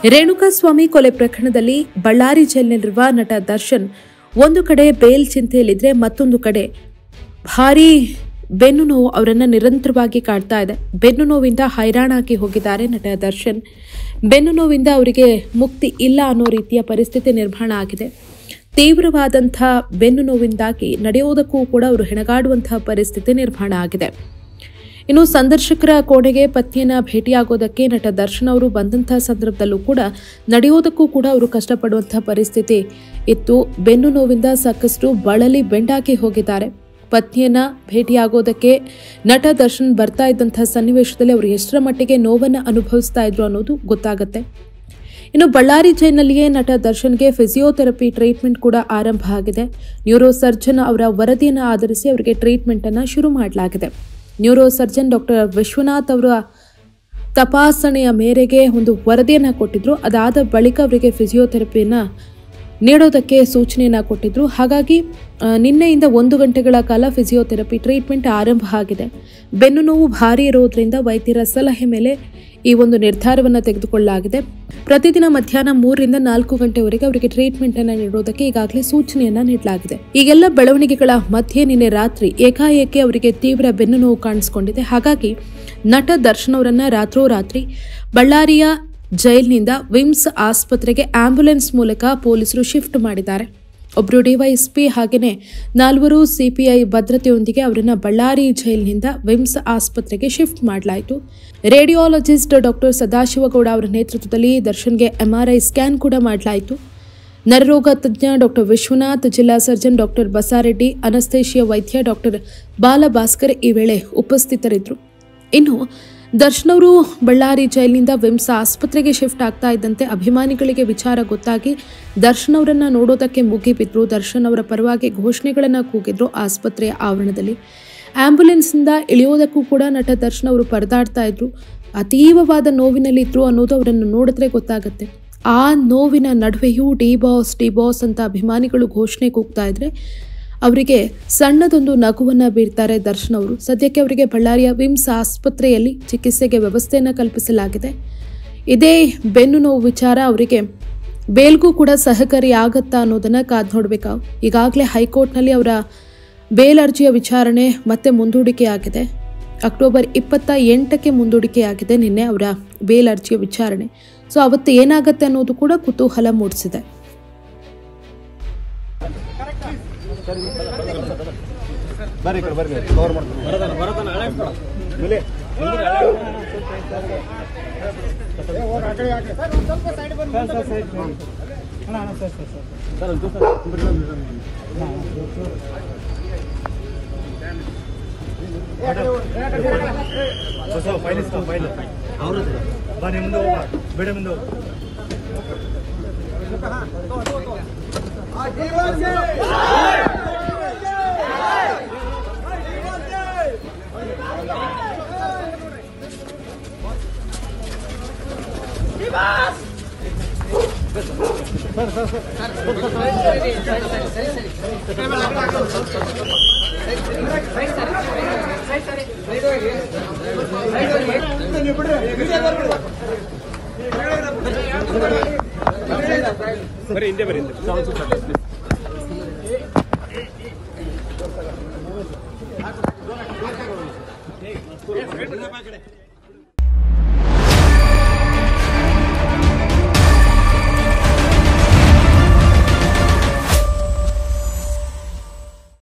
ರೇಣುಕಾಸ್ವಾಮಿ ಕೊಲೆ ಪ್ರಕರಣದಲ್ಲಿ ಬಳ್ಳಾರಿ ಜೈಲಿನಲ್ಲಿರುವ ನಟ ದರ್ಶನ್ ಒಂದು ಕಡೆ ಬೇಲ್ ಚಿಂತೆಯಲ್ಲಿದ್ರೆ ಮತ್ತೊಂದು ಕಡೆ ಭಾರೀ ಬೆನ್ನು ನೋವು ಅವರನ್ನ ನಿರಂತರವಾಗಿ ಕಾಡ್ತಾ ಇದೆ ಬೆನ್ನು ನೋವಿಂದ ಹೈರಾಣಾಗಿ ಹೋಗಿದ್ದಾರೆ ನಟ ದರ್ಶನ್ ಬೆನ್ನು ನೋವಿಂದ ಅವರಿಗೆ ಮುಕ್ತಿ ಇಲ್ಲ ಅನ್ನೋ ರೀತಿಯ ಪರಿಸ್ಥಿತಿ ನಿರ್ಮಾಣ ಆಗಿದೆ ತೀವ್ರವಾದಂಥ ಬೆನ್ನು ನೋವಿಂದಾಗಿ ನಡೆಯೋದಕ್ಕೂ ಕೂಡ ಅವರು ಹೆಣಗಾಡುವಂತಹ ಪರಿಸ್ಥಿತಿ ನಿರ್ಮಾಣ ಆಗಿದೆ ಇನ್ನು ಸಂದರ್ಶಕರ ಕೋಣೆಗೆ ಪತ್ನಿಯನ್ನ ಭೇಟಿಯಾಗೋದಕ್ಕೆ ನಟ ದರ್ಶನ್ ಅವರು ಬಂದಂತಹ ಸಂದರ್ಭದಲ್ಲೂ ಕೂಡ ನಡೆಯೋದಕ್ಕೂ ಕೂಡ ಅವರು ಕಷ್ಟಪಡುವಂತಹ ಪರಿಸ್ಥಿತಿ ಇತ್ತು ಬೆನ್ನು ನೋವಿಂದ ಸಾಕಷ್ಟು ಬಳಲಿ ಬೆಂಡಾಗಿ ಹೋಗಿದ್ದಾರೆ ಪತ್ನಿಯನ್ನ ಭೇಟಿಯಾಗೋದಕ್ಕೆ ನಟ ದರ್ಶನ್ ಬರ್ತಾ ಇದ್ದಂತಹ ಸನ್ನಿವೇಶದಲ್ಲಿ ಅವರು ಎಷ್ಟರ ಮಟ್ಟಿಗೆ ನೋವನ್ನು ಅನುಭವಿಸ್ತಾ ಇದ್ರು ಅನ್ನೋದು ಗೊತ್ತಾಗುತ್ತೆ ಇನ್ನು ಬಳ್ಳಾರಿ ಜೈಲಿನಲ್ಲಿಯೇ ನಟ ದರ್ಶನ್ಗೆ ಫಿಸಿಯೋಥೆರಪಿ ಟ್ರೀಟ್ಮೆಂಟ್ ಕೂಡ ಆರಂಭ ಆಗಿದೆ ನ್ಯೂರೋ ಸರ್ಜನ್ ಅವರ ವರದಿಯನ್ನು ಆಧರಿಸಿ ಅವರಿಗೆ ಟ್ರೀಟ್ಮೆಂಟ್ ಅನ್ನ ಶುರು ಮಾಡಲಾಗಿದೆ ನ್ಯೂರೋ ಸರ್ಜನ್ ಡಾಕ್ಟರ್ ವಿಶ್ವನಾಥ್ ಅವರ ತಪಾಸಣೆಯ ಮೇರೆಗೆ ಒಂದು ವರದಿಯನ್ನು ಕೊಟ್ಟಿದ್ರು ಅದಾದ ಬಳಿಕ ಅವರಿಗೆ ಫಿಸಿಯೋಥೆರಪಿಯನ್ನ ನೀಡೋದಕ್ಕೆ ಸೂಚನೆಯನ್ನ ಕೊಟ್ಟಿದ್ರು ಹಾಗಾಗಿ ಆ, ನಿನ್ನೆಯಿಂದ ಒಂದು ಗಂಟೆಗಳ ಕಾಲ ಫಿಸಿಯೋಥೆರಪಿ ಟ್ರೀಟ್ಮೆಂಟ್ ಆರಂಭ ಆಗಿದೆ ಬೆನ್ನು ನೋವು ಭಾರಿ ಇರೋದ್ರಿಂದ ವೈದ್ಯರ ಸಲಹೆ ಮೇಲೆ ಈ ಒಂದು ನಿರ್ಧಾರವನ್ನು ತೆಗೆದುಕೊಳ್ಳಲಾಗಿದೆ ಪ್ರತಿದಿನ ಮಧ್ಯಾಹ್ನ ಮೂರರಿಂದ ನಾಲ್ಕು ಗಂಟೆವರೆಗೆ ಅವರಿಗೆ ಟ್ರೀಟ್ಮೆಂಟ್ ಅನ್ನು ನೀಡೋದಕ್ಕೆ ಈಗಾಗಲೇ ಸೂಚನೆಯನ್ನ ನೀಡಲಾಗಿದೆ ಈಗೆಲ್ಲ ಬೆಳವಣಿಗೆಗಳ ಮಧ್ಯೆ ನಿನ್ನೆ ರಾತ್ರಿ ಏಕಾಏಕಿ ಅವರಿಗೆ ತೀವ್ರ ಬೆನ್ನು ನೋವು ಕಾಣಿಸಿಕೊಂಡಿದೆ ಹಾಗಾಗಿ ನಟ ದರ್ಶನ್ ಅವರನ್ನ ರಾತ್ರೋರಾತ್ರಿ ಬಳ್ಳಾರಿಯ ಜೈಲಿನಿಂದ ವಿಮ್ಸ್ ಆಸ್ಪತ್ರೆಗೆ ಆಂಬ್ಯುಲೆನ್ಸ್ ಮೂಲಕ ಪೊಲೀಸರು ಶಿಫ್ಟ್ ಮಾಡಿದ್ದಾರೆ ಒಬ್ಬರು ಡಿವೈಎಸ್ಪಿ ಹಾಗೆಯೇ ನಾಲ್ವರು ಸಿಪಿಐ ಭದ್ರತೆಯೊಂದಿಗೆ ಅವರನ್ನ ಬಳ್ಳಾರಿ ಜೈಲಿನಿಂದ ವಿಮ್ಸ್ ಆಸ್ಪತ್ರೆಗೆ ಶಿಫ್ಟ್ ಮಾಡಲಾಯಿತು ರೇಡಿಯಾಲಜಿಸ್ಟ್ ಡಾಕ್ಟರ್ ಸದಾಶಿವಗೌಡ ಅವರ ನೇತೃತ್ವದಲ್ಲಿ ದರ್ಶನ್ಗೆ ಎಂಆರ್ಐ ಸ್ಕ್ಯಾನ್ ಕೂಡ ಮಾಡಲಾಯಿತು ನರರೋಗ ತಜ್ಞ ಡಾಕ್ಟರ್ ವಿಶ್ವನಾಥ್ ಜಿಲ್ಲಾ ಸರ್ಜನ್ ಡಾಕ್ಟರ್ ಬಸಾರೆಡ್ಡಿ ಅನಸ್ತೇಶಿಯ ವೈದ್ಯ ಡಾಕ್ಟರ್ ಬಾಲಭಾಸ್ಕರ್ ಈ ವೇಳೆ ಉಪಸ್ಥಿತರಿದ್ದರು ಇನ್ನು ದರ್ಶನ್ ಅವರು ಬಳ್ಳಾರಿ ಜೈಲಿನಿಂದ ವಿಮ್ಸ್ ಆಸ್ಪತ್ರೆಗೆ ಶಿಫ್ಟ್ ಆಗ್ತಾ ಇದ್ದಂತೆ ಅಭಿಮಾನಿಗಳಿಗೆ ವಿಚಾರ ಗೊತ್ತಾಗಿ ದರ್ಶನ್ ಅವರನ್ನ ನೋಡೋದಕ್ಕೆ ಮುಗಿಬಿದ್ರು ದರ್ಶನ್ ಅವರ ಪರವಾಗಿ ಘೋಷಣೆಗಳನ್ನ ಕೂಗಿದ್ರು ಆಸ್ಪತ್ರೆಯ ಆವರಣದಲ್ಲಿ ಆಂಬ್ಯುಲೆನ್ಸ್ನಿಂದ ಇಳಿಯೋದಕ್ಕೂ ಕೂಡ ನಟ ದರ್ಶನ್ ಅವರು ಪರದಾಡ್ತಾ ಇದ್ರು ಅತೀವವಾದ ನೋವಿನಲ್ಲಿದ್ರು ಅನ್ನೋದು ಅವರನ್ನು ನೋಡಿದ್ರೆ ಗೊತ್ತಾಗುತ್ತೆ ಆ ನೋವಿನ ನಡುವೆಯೂ ಡಿ ಬಾಸ್ ಡಿ ಬಾಸ್ ಅಂತ ಅಭಿಮಾನಿಗಳು ಘೋಷಣೆ ಕೂಗ್ತಾ ಇದ್ರೆ ಅವರಿಗೆ ಸಣ್ಣದೊಂದು ನಗುವನ್ನ ಬೀರ್ತಾರೆ ದರ್ಶನ್ ಅವರು ಸದ್ಯಕ್ಕೆ ಅವರಿಗೆ ಬಳ್ಳಾರಿಯ ವಿಮ್ಸ್ ಆಸ್ಪತ್ರೆಯಲ್ಲಿ ಚಿಕಿತ್ಸೆಗೆ ವ್ಯವಸ್ಥೆಯನ್ನು ಕಲ್ಪಿಸಲಾಗಿದೆ ಇದೇ ಬೆನ್ನು ನೋವು ವಿಚಾರ ಅವರಿಗೆ ಬೇಲ್ಗೂ ಕೂಡ ಸಹಕಾರಿ ಆಗತ್ತಾ ಅನ್ನೋದನ್ನ ಕಾದ್ ನೋಡ್ಬೇಕಾ ಈಗಾಗಲೇ ಹೈಕೋರ್ಟ್ನಲ್ಲಿ ಅವರ ಬೇಲ್ ಅರ್ಜಿಯ ವಿಚಾರಣೆ ಮತ್ತೆ ಮುಂದೂಡಿಕೆಯಾಗಿದೆ ಅಕ್ಟೋಬರ್ ಇಪ್ಪತ್ತ ಎಂಟಕ್ಕೆ ಮುಂದೂಡಿಕೆಯಾಗಿದೆ ನಿನ್ನೆ ಅವರ ಬೇಲ್ ಅರ್ಜಿಯ ವಿಚಾರಣೆ ಸೊ ಅವತ್ತು ಏನಾಗತ್ತೆ ಅನ್ನೋದು ಕೂಡ ಕುತೂಹಲ ಮೂಡಿಸಿದೆ ಬರ್ರಿ ಈ ಕಡೆ ಬರ್ರಿ ಕವರ್ ಮಾಡ್ತೀನಿ ಮೇಲೆ. ಸರ್, ಒಂದ್ ಚೂರು ಸರ್. ಹೊಸ ಫೈಲ್ ಇಸ್ಕೊ, ಫೈಲ್. ಬಾ, ನೀ ಮುಂದೆ ಹೋಗ್ಬಾ. ಬೇಡ ಮುಂದೆ ಹೋಗು. ಬರ್ರಿ ಹಿಂದೆ ಬರ್ರಿ ಹಿಂದೆ